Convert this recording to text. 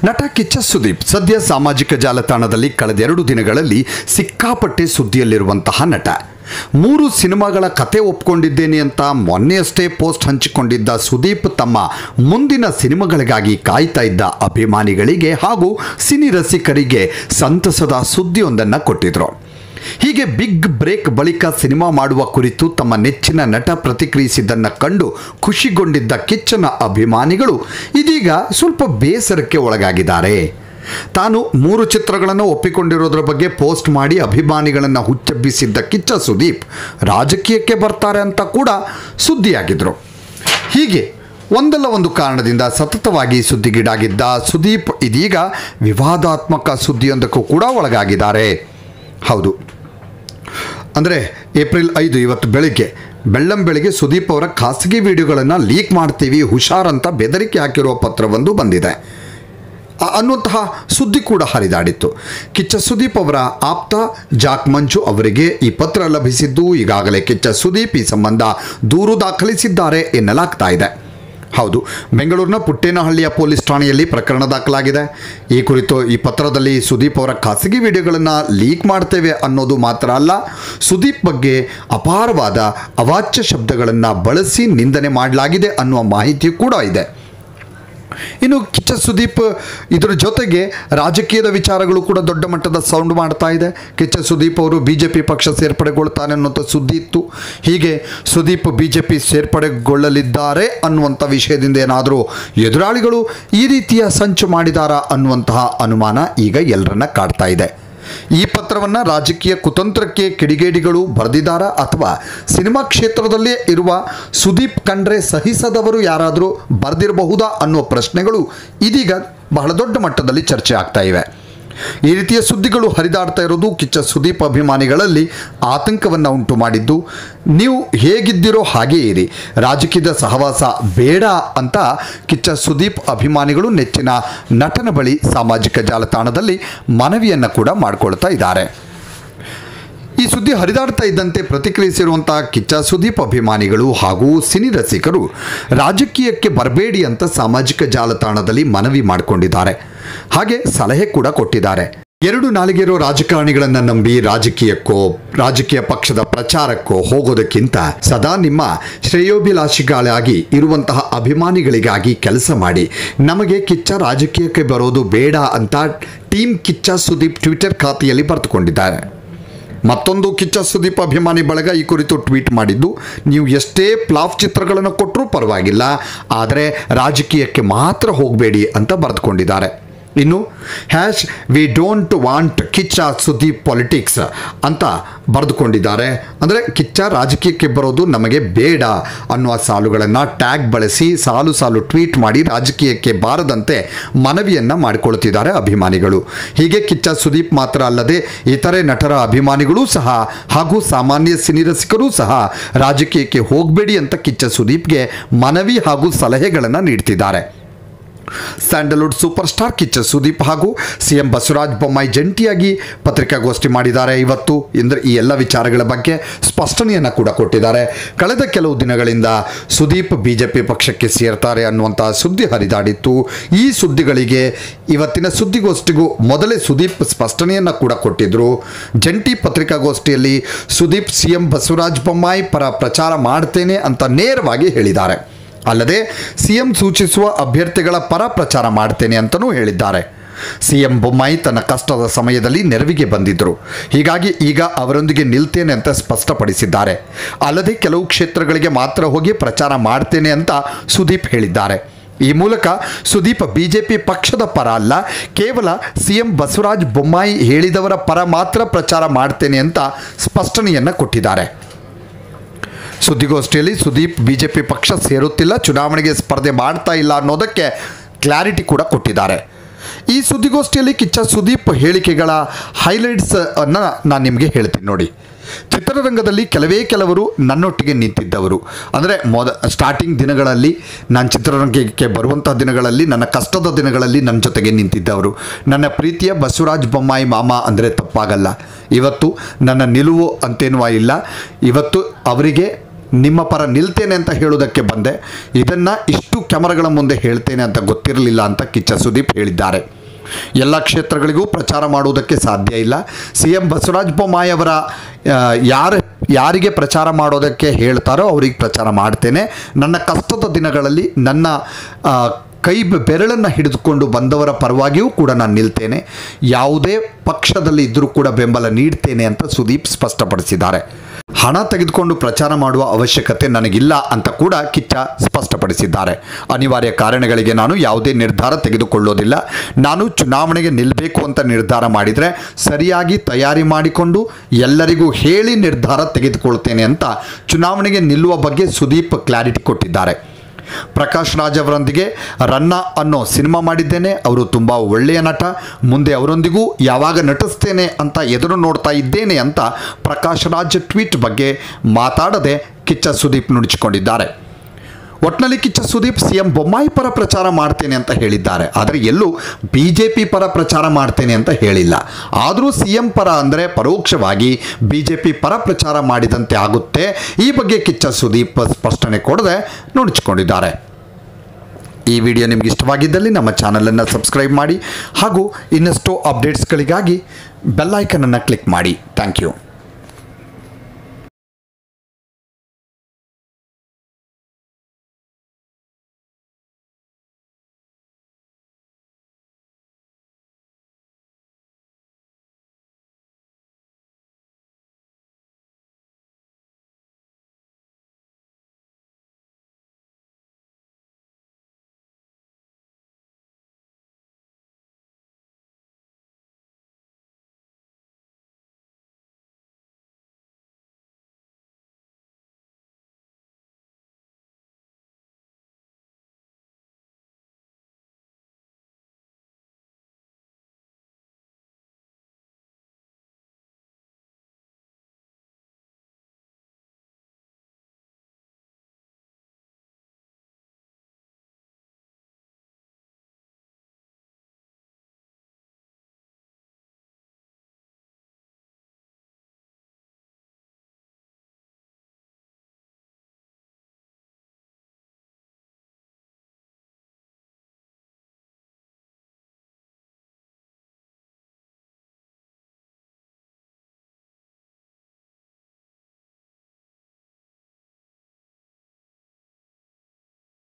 ನಟ ಕಿಚ್ಚ ಸುದೀಪ್ ಸದ್ಯ ಸಾಮಾಜಿಕ ಜಾಲತಾಣದಲ್ಲಿ ಕಳೆದೆರಡು ದಿನಗಳಲ್ಲಿ ಸಿಕ್ಕಾಪಟ್ಟೆ ಸುದ್ದಿಯಲ್ಲಿರುವಂತಹ ನಟ ಮೂರು ಸಿನಿಮಾಗಳ ಕತೆ ಒಪ್ಕೊಂಡಿದ್ದೇನೆ ಅಂತ ಮೊನ್ನೆಯಷ್ಟೇ ಪೋಸ್ಟ್ ಹಂಚಿಕೊಂಡಿದ್ದ ಸುದೀಪ್ ತಮ್ಮ ಮುಂದಿನ ಸಿನಿಮಾಗಳಿಗಾಗಿ ಕಾಯ್ತಾ ಇದ್ದ ಅಭಿಮಾನಿಗಳಿಗೆ ಹಾಗೂ ಸಿನಿ ರಸಿಕರಿಗೆ ಸಂತಸದ ಸುದ್ದಿಯೊಂದನ್ನು ಕೊಟ್ಟಿದ್ರು ಹೀಗೆ ಬಿಗ್ ಬ್ರೇಕ್ ಬಳಿಕ ಸಿನಿಮಾ ಮಾಡುವ ಕುರಿತು ತಮ್ಮ ನೆಚ್ಚಿನ ನಟ ಪ್ರತಿಕ್ರಿಯಿಸಿದ್ದನ್ನು ಕಂಡು ಖುಷಿಗೊಂಡಿದ್ದ ಕಿಚ್ಚನ ಅಭಿಮಾನಿಗಳು ಇದೀಗ ಸ್ವಲ್ಪ ಬೇಸರಕ್ಕೆ ಒಳಗಾಗಿದ್ದಾರೆ ತಾನು ಮೂರು ಚಿತ್ರಗಳನ್ನು ಒಪ್ಪಿಕೊಂಡಿರೋದ್ರ ಬಗ್ಗೆ ಪೋಸ್ಟ್ ಮಾಡಿ ಅಭಿಮಾನಿಗಳನ್ನು ಹುಚ್ಚೆಬ್ಬಿಸಿದ್ದ ಕಿಚ್ಚ ಸುದೀಪ್ ರಾಜಕೀಯಕ್ಕೆ ಬರ್ತಾರೆ ಅಂತ ಕೂಡ ಸುದ್ದಿಯಾಗಿದ್ರು ಹೀಗೆ ಒಂದಲ್ಲ ಒಂದು ಕಾರಣದಿಂದ ಸತತವಾಗಿ ಸುದ್ದಿಗೀಡಾಗಿದ್ದ ಸುದೀಪ್ ಇದೀಗ ವಿವಾದಾತ್ಮಕ ಸುದ್ದಿಯೊಂದಕ್ಕೂ ಕೂಡ ಒಳಗಾಗಿದ್ದಾರೆ ಹೌದು ಅಂದರೆ ಏಪ್ರಿಲ್ ಐದು ಇವತ್ತು ಬೆಳಿಗ್ಗೆ ಬೆಳ್ಳಂ ಬೆಳಿಗ್ಗೆ ಸುದೀಪ್ ಅವರ ಖಾಸಗಿ ವಿಡಿಯೋಗಳನ್ನು ಲೀಕ್ ಮಾಡ್ತೀವಿ ಹುಷಾರಂತ ಬೆದರಿಕೆ ಹಾಕಿರುವ ಪತ್ರವೊಂದು ಬಂದಿದೆ ಆ- ಅನ್ನುವಂತಹ ಸುದ್ದಿ ಕೂಡ ಹರಿದಾಡಿತ್ತು ಕಿಚ್ಚ ಸುದೀಪ್ ಅವರ ಆಪ್ತ ಜಾಕ್ ಮಂಜು ಅವರಿಗೆ ಈ ಪತ್ರ ಲಭಿಸಿದ್ದು ಈಗಾಗಲೇ ಕಿಚ್ಚ ಸುದೀಪ್ ಈ ಸಂಬಂಧ ದೂರು ದಾಖಲಿಸಿದ್ದಾರೆ ಎನ್ನಲಾಗ್ತಾ ಇದೆ ಹೌದು ಬೆಂಗಳೂರಿನ ಪುಟ್ಟೇನಹಳ್ಳಿಯ ಪೊಲೀಸ್ ಠಾಣೆಯಲ್ಲಿ ಪ್ರಕರಣ ದಾಖಲಾಗಿದೆ ಈ ಕುರಿತು ಈ ಪತ್ರದಲ್ಲಿ ಸುದೀಪ್ ಅವರ ಖಾಸಗಿ ವಿಡಿಯೋಗಳನ್ನು ಲೀಕ್ ಮಾಡ್ತೇವೆ ಅನ್ನೋದು ಮಾತ್ರ ಅಲ್ಲ ಸುದೀಪ್ ಬಗ್ಗೆ ಅಪಾರವಾದ ಅವಾಚ್ಯ ಶಬ್ದಗಳನ್ನು ಬಳಸಿ ನಿಂದನೆ ಮಾಡಲಾಗಿದೆ ಅನ್ನುವ ಮಾಹಿತಿ ಕೂಡ ಇದೆ ಇನ್ನು ಕಿಚ್ಚ ಸುದೀಪ್ ಇದರ ಜೊತೆಗೆ ರಾಜಕೀಯದ ವಿಚಾರಗಳು ಕೂಡ ದೊಡ್ಡ ಮಟ್ಟದ ಸೌಂಡ್ ಮಾಡ್ತಾ ಇದೆ ಕಿಚ್ಚ ಸುದೀಪ್ ಅವರು ಬಿ ಜೆ ಪಿ ಪಕ್ಷ ಸೇರ್ಪಡೆಗೊಳ್ತಾನೆ ಅನ್ನುವಂಥ ಸುದ್ದಿ ಇತ್ತು ಹೀಗೆ ಸುದೀಪ್ ಬಿ ಜೆ ಪಿ ಸೇರ್ಪಡೆಗೊಳ್ಳಲಿದ್ದಾರೆ ಅನ್ನುವಂಥ ವಿಷಯದಿಂದ ಏನಾದರೂ ಎದುರಾಳಿಗಳು ಈ ರೀತಿಯ ಸಂಚು ಮಾಡಿದಾರಾ ಅನ್ನುವಂತಹ ಅನುಮಾನ ಈಗ ಎಲ್ಲರನ್ನ ಕಾಡ್ತಾ ಇದೆ ಈ ಪತ್ರವನ್ನು ರಾಜಕೀಯ ಕುತಂತ್ರಕ್ಕೆ ಕಿಡಿಗೇಡಿಗಳು ಬರೆದಿದ್ದಾರಾ ಅಥವಾ ಸಿನಿಮಾ ಕ್ಷೇತ್ರದಲ್ಲೇ ಇರುವ ಸುದೀಪ್ ಕಂಡ್ರೆ ಸಹಿಸದವರು ಯಾರಾದರೂ ಬರೆದಿರಬಹುದಾ ಅನ್ನುವ ಪ್ರಶ್ನೆಗಳು ಇದೀಗ ಬಹಳ ದೊಡ್ಡ ಮಟ್ಟದಲ್ಲಿ ಚರ್ಚೆ ಆಗ್ತಾ ಇವೆ ಈ ರೀತಿಯ ಸುದ್ದಿಗಳು ಹರಿದಾಡ್ತಾ ಇರೋದು ಕಿಚ್ಚ ಸುದೀಪ್ ಅಭಿಮಾನಿಗಳಲ್ಲಿ ಆತಂಕವನ್ನು ಉಂಟು ಮಾಡಿದ್ದು ನೀವು ಹೇಗಿದ್ದೀರೋ ಹಾಗೇ ಇರಿ ರಾಜಕೀಯದ ಸಹವಾಸ ಬೇಡ ಅಂತ ಕಿಚ್ಚ ಸುದೀಪ್ ಅಭಿಮಾನಿಗಳು ನೆಚ್ಚಿನ ನಟನ ಬಳಿ ಸಾಮಾಜಿಕ ಜಾಲತಾಣದಲ್ಲಿ ಮನವಿಯನ್ನು ಕೂಡ ಮಾಡಿಕೊಳ್ತಾ ಇದ್ದಾರೆ ಈ ಸುದ್ದಿ ಹರಿದಾಡ್ತಾ ಇದ್ದಂತೆ ಪ್ರತಿಕ್ರಿಯಿಸಿರುವಂತಹ ಕಿಚ್ಚ ಸುದೀಪ್ ಅಭಿಮಾನಿಗಳು ಹಾಗೂ ಸಿನಿ ರಸಿಕರು ರಾಜಕೀಯಕ್ಕೆ ಬರಬೇಡಿ ಅಂತ ಸಾಮಾಜಿಕ ಜಾಲತಾಣದಲ್ಲಿ ಮನವಿ ಮಾಡಿಕೊಂಡಿದ್ದಾರೆ ಹಾಗೆ ಸಲಹೆ ಕೂಡ ಕೊಟ್ಟಿದ್ದಾರೆ ಎರಡು ನಾಲಿಗೆರೋ ರಾಜಕಾರಣಿಗಳನ್ನು ನಂಬಿ ರಾಜಕೀಯಕ್ಕೋ ರಾಜಕೀಯ ಪಕ್ಷದ ಪ್ರಚಾರಕ್ಕೋ ಹೋಗೋದಕ್ಕಿಂತ ಸದಾ ನಿಮ್ಮ ಶ್ರೇಯೋಭಿಲಾಷಿಗಳಾಗಿ ಇರುವಂತಹ ಅಭಿಮಾನಿಗಳಿಗಾಗಿ ಕೆಲಸ ಮಾಡಿ ನಮಗೆ ಕಿಚ್ಚ ರಾಜಕೀಯಕ್ಕೆ ಬರೋದು ಬೇಡ ಅಂತ ಟೀಮ್ ಕಿಚ್ಚ ಸುದೀಪ್ ಟ್ವಿಟರ್ ಖಾತೆಯಲ್ಲಿ ಬರೆದುಕೊಂಡಿದ್ದಾರೆ ಮತ್ತೊಂದು ಕಿಚ್ಚ ಸುದೀಪ್ ಅಭಿಮಾನಿ ಬಳಗ ಈ ಕುರಿತು ಟ್ವೀಟ್ ಮಾಡಿದ್ದು ನೀವು ಎಷ್ಟೇ ಪ್ಲಾಫ್ ಚಿತ್ರಗಳನ್ನು ಕೊಟ್ಟರೂ ಪರವಾಗಿಲ್ಲ ಆದರೆ ರಾಜಕೀಯಕ್ಕೆ ಮಾತ್ರ ಹೋಗಬೇಡಿ ಅಂತ ಬರೆದುಕೊಂಡಿದ್ದಾರೆ ಇನ್ನು hash we don't want Kichcha Sudeep politics ಅಂತ ಬರೆದುಕೊಂಡಿದ್ದಾರೆ ಅಂದರೆ ಕಿಚ್ಚ ರಾಜಕೀಯಕ್ಕೆ ಬರೋದು ನಮಗೆ ಬೇಡ ಅನ್ನುವ ಸಾಲುಗಳನ್ನು ಟ್ಯಾಗ್ ಬಳಸಿ ಸಾಲು ಸಾಲು ಟ್ವೀಟ್ ಮಾಡಿ ರಾಜಕೀಯಕ್ಕೆ ಬಾರದಂತೆ ಮನವಿಯನ್ನು ಮಾಡಿಕೊಳ್ತಿದ್ದಾರೆ ಅಭಿಮಾನಿಗಳು ಹೀಗೆ ಕಿಚ್ಚ ಸುದೀಪ್ ಮಾತ್ರ ಅಲ್ಲದೆ ಇತರೆ ನಟರ ಅಭಿಮಾನಿಗಳೂ ಸಹ ಹಾಗೂ ಸಾಮಾನ್ಯ ಸಿನಿ ರಸಿಕರೂ ಸಹ ರಾಜಕೀಯಕ್ಕೆ ಹೋಗಬೇಡಿ ಅಂತ ಕಿಚ್ಚ ಸುದೀಪ್ಗೆ ಮನವಿ ಹಾಗೂ ಸಲಹೆಗಳನ್ನು ನೀಡ್ತಿದ್ದಾರೆ ಸ್ಯಾಂಡಲ್ವುಡ್ ಸೂಪರ್ ಸ್ಟಾರ್ ಕಿಚ್ಚ ಸುದೀಪ್ ಹಾಗೂ ಸಿಎಂ ಬಸವರಾಜ ಬೊಮ್ಮಾಯಿ ಜಂಟಿಯಾಗಿ ಪತ್ರಿಕಾಗೋಷ್ಠಿ ಮಾಡಿದ್ದಾರೆ ಇವತ್ತು ಅಂದರೆ ಈ ಎಲ್ಲ ವಿಚಾರಗಳ ಬಗ್ಗೆ ಸ್ಪಷ್ಟನೆಯನ್ನು ಕೂಡ ಕೊಟ್ಟಿದ್ದಾರೆ ಕಳೆದ ಕೆಲವು ದಿನಗಳಿಂದ ಸುದೀಪ್ ಬಿಜೆಪಿ ಪಕ್ಷಕ್ಕೆ ಸೇರ್ತಾರೆ ಅನ್ನುವಂತಹ ಸುದ್ದಿ ಹರಿದಾಡಿತ್ತು ಈ ಸುದ್ದಿಗಳಿಗೆ ಇವತ್ತಿನ ಸುದ್ದಿಗೋಷ್ಠಿಗೂ ಮೊದಲೇ ಸುದೀಪ್ ಸ್ಪಷ್ಟನೆಯನ್ನು ಕೂಡ ಕೊಟ್ಟಿದ್ರು ಜಂಟಿ ಪತ್ರಿಕಾಗೋಷ್ಠಿಯಲ್ಲಿ ಸುದೀಪ್ ಸಿಎಂ ಬಸವರಾಜ ಬೊಮ್ಮಾಯಿ ಪರ ಪ್ರಚಾರ ಮಾಡ್ತೇನೆ ಅಂತ ನೇರವಾಗಿ ಹೇಳಿದ್ದಾರೆ ಅಲ್ಲದೆ ಸಿಎಂ ಸೂಚಿಸುವ ಅಭ್ಯರ್ಥಿಗಳ ಪರ ಪ್ರಚಾರ ಮಾಡ್ತೇನೆ ಅಂತಲೂ ಹೇಳಿದ್ದಾರೆ ಸಿಎಂ ಬೊಮ್ಮಾಯಿ ತನ್ನ ಕಷ್ಟದ ಸಮಯದಲ್ಲಿ ನೆರವಿಗೆ ಬಂದಿದ್ದರು ಹೀಗಾಗಿ ಈಗ ಅವರೊಂದಿಗೆ ನಿಲ್ತೇನೆ ಅಂತ ಸ್ಪಷ್ಟಪಡಿಸಿದ್ದಾರೆ ಅಲ್ಲದೆ ಕೆಲವು ಕ್ಷೇತ್ರಗಳಿಗೆ ಮಾತ್ರ ಹೋಗಿ ಪ್ರಚಾರ ಮಾಡ್ತೇನೆ ಅಂತ ಸುದೀಪ್ ಹೇಳಿದ್ದಾರೆ ಈ ಮೂಲಕ ಸುದೀಪ್ ಬಿಜೆಪಿ ಪಕ್ಷದ ಪರ ಅಲ್ಲ ಕೇವಲ ಸಿಎಂ ಬಸವರಾಜ ಬೊಮ್ಮಾಯಿ ಹೇಳಿದವರ ಪರ ಮಾತ್ರ ಪ್ರಚಾರ ಮಾಡ್ತೇನೆ ಅಂತ ಸ್ಪಷ್ಟನೆಯನ್ನು ಕೊಟ್ಟಿದ್ದಾರೆ ಸುದ್ದಿಗೋಷ್ಠಿಯಲ್ಲಿ ಸುದೀಪ್ ಬಿಜೆಪಿ ಪಕ್ಷ ಸೇರುತ್ತಿಲ್ಲ ಚುನಾವಣೆಗೆ ಸ್ಪರ್ಧೆ ಮಾಡ್ತಾ ಇಲ್ಲ ಅನ್ನೋದಕ್ಕೆ ಕ್ಲಾರಿಟಿ ಕೂಡ ಕೊಟ್ಟಿದ್ದಾರೆ ಈ ಸುದ್ದಿಗೋಷ್ಠಿಯಲ್ಲಿ ಕಿಚ್ಚ ಸುದೀಪ್ ಹೇಳಿಕೆಗಳ ಹೈಲೈಟ್ಸ್ ಅನ್ನು ನಾನು ನಿಮಗೆ ಹೇಳ್ತೀನಿ ನೋಡಿ ಚಿತ್ರರಂಗದಲ್ಲಿ ಕೆಲವೇ ಕೆಲವರು ನನ್ನೊಟ್ಟಿಗೆ ನಿಂತಿದ್ದವರು ಅಂದರೆ ಮೊದ ಸ್ಟಾರ್ಟಿಂಗ್ ದಿನಗಳಲ್ಲಿ ನಾನು ಚಿತ್ರರಂಗಕ್ಕೆ ಬರುವಂಥ ದಿನಗಳಲ್ಲಿ ನನ್ನ ಕಷ್ಟದ ದಿನಗಳಲ್ಲಿ ನನ್ನ ಜೊತೆಗೆ ನಿಂತಿದ್ದವರು ನನ್ನ ಪ್ರೀತಿಯ ಬಸವರಾಜ ಬೊಮ್ಮಾಯಿ ಮಾಮ ಅಂದರೆ ತಪ್ಪಾಗಲ್ಲ ಇವತ್ತು ನನ್ನ ನಿಲುವು ಅಂತೇನುವ ಇಲ್ಲ ಇವತ್ತು ಅವರಿಗೆ ನಿಮ್ಮ ಪರ ನಿಲ್ತೇನೆ ಅಂತ ಹೇಳೋದಕ್ಕೆ ಬಂದೆ ಇದನ್ನು ಇಷ್ಟು ಕ್ಯಾಮರಾಗಳ ಮುಂದೆ ಹೇಳ್ತೇನೆ ಅಂತ ಗೊತ್ತಿರಲಿಲ್ಲ ಅಂತ ಕಿಚ್ಚ ಸುದೀಪ್ ಹೇಳಿದ್ದಾರೆ ಎಲ್ಲ ಕ್ಷೇತ್ರಗಳಿಗೂ ಪ್ರಚಾರ ಮಾಡುವುದಕ್ಕೆ ಸಾಧ್ಯ ಇಲ್ಲ ಸಿ ಎಂ ಬಸವರಾಜ ಬೊಮ್ಮಾಯಿ ಅವರ ಆ, ಯಾರು ಯಾರಿಗೆ ಪ್ರಚಾರ ಮಾಡೋದಕ್ಕೆ ಹೇಳ್ತಾರೋ ಅವ್ರಿಗೆ ಪ್ರಚಾರ ಮಾಡ್ತೇನೆ ನನ್ನ ಕಷ್ಟದ ದಿನಗಳಲ್ಲಿ ನನ್ನ ಆ, ಕೈ ಬೆ- ಬೆರಳನ್ನು ಹಿಡಿದುಕೊಂಡು ಬಂದವರ ಪರವಾಗಿಯೂ ಕೂಡ ನಾನು ನಿಲ್ತೇನೆ ಯಾವುದೇ ಪಕ್ಷದಲ್ಲಿ ಇದ್ದರೂ ಕೂಡ ಬೆಂಬಲ ನೀಡ್ತೇನೆ ಅಂತ ಸುದೀಪ್ ಸ್ಪಷ್ಟಪಡಿಸಿದ್ದಾರೆ ಹಣ ತೆಗೆದುಕೊಂಡು ಪ್ರಚಾರ ಮಾಡುವ ಅವಶ್ಯಕತೆ ನನಗಿಲ್ಲ ಅಂತ ಕೂಡ ಕಿಚ್ಚ ಸ್ಪಷ್ಟಪಡಿಸಿದ್ದಾರೆ ಅನಿವಾರ್ಯ ಕಾರಣಗಳಿಗೆ ನಾನು ಯಾವುದೇ ನಿರ್ಧಾರ ತೆಗೆದುಕೊಳ್ಳೋದಿಲ್ಲ ನಾನು ಚುನಾವಣೆಗೆ ನಿಲ್ಲಬೇಕು ಅಂತ ನಿರ್ಧಾರ ಮಾಡಿದರೆ ಸರಿಯಾಗಿ ತಯಾರಿ ಮಾಡಿಕೊಂಡು ಎಲ್ಲರಿಗೂ ಹೇಳಿ ನಿರ್ಧಾರ ತೆಗೆದುಕೊಳ್ತೇನೆ ಅಂತ ಚುನಾವಣೆಗೆ ನಿಲ್ಲುವ ಬಗ್ಗೆ ಸುದೀಪ್ ಕ್ಲಾರಿಟಿ ಕೊಟ್ಟಿದ್ದಾರೆ ಪ್ರಕಾಶ್ ರಾಜ್ ಅವರೊಂದಿಗೆ ರನ್ನ ಅನ್ನೋ ಸಿನಿಮಾ ಮಾಡಿದ್ದೇನೆ ಅವರು ತುಂಬ ಒಳ್ಳೆಯ ನಟ ಮುಂದೆ ಅವರೊಂದಿಗೂ ಯಾವಾಗ ನಟಿಸ್ತೇನೆ ಅಂತ ಎದುರು ನೋಡ್ತಾ ಇದ್ದೇನೆ ಅಂತ ಪ್ರಕಾಶ್ ರಾಜ್ ಟ್ವೀಟ್ ಬಗ್ಗೆ ಮಾತಾಡದೆ ಕಿಚ್ಚ ಸುದೀಪ್ ನುಡಿಚಿಕೊಂಡಿದ್ದಾರೆ ಒಟ್ನಲ್ಲಿ ಕಿಚ್ಚ ಸುದೀಪ್ ಸಿ ಎಂ ಬೊಮ್ಮಾಯಿ ಪರ ಪ್ರಚಾರ ಮಾಡ್ತೇನೆ ಅಂತ ಹೇಳಿದ್ದಾರೆ ಆದರೆ ಎಲ್ಲೂ ಬಿ ಜೆ ಪಿ ಪರ ಪ್ರಚಾರ ಮಾಡ್ತೇನೆ ಅಂತ ಹೇಳಿಲ್ಲ ಆದರೂ ಸಿ ಎಂ ಪರ ಅಂದರೆ ಪರೋಕ್ಷವಾಗಿ ಬಿ ಜೆ ಪಿ ಪರ ಪ್ರಚಾರ ಮಾಡಿದಂತೆ ಆಗುತ್ತೆ ಈ ಬಗ್ಗೆ ಕಿಚ್ಚ ಸುದೀಪ್ ಸ್ಪಷ್ಟನೆ ಕೊಡದೆ ನುಡಿಚಿಕೊಂಡಿದ್ದಾರೆ ಈ ವಿಡಿಯೋ ನಿಮ್ಗೆ ಇಷ್ಟವಾಗಿದ್ದಲ್ಲಿ ನಮ್ಮ ಚಾನಲನ್ನು ಸಬ್ಸ್ಕ್ರೈಬ್ ಮಾಡಿ ಹಾಗೂ ಇನ್ನಷ್ಟು ಅಪ್ಡೇಟ್ಸ್ಗಳಿಗಾಗಿ ಬೆಲ್ಲೈಕನನ್ನು ಕ್ಲಿಕ್ ಮಾಡಿ ಥ್ಯಾಂಕ್ ಯು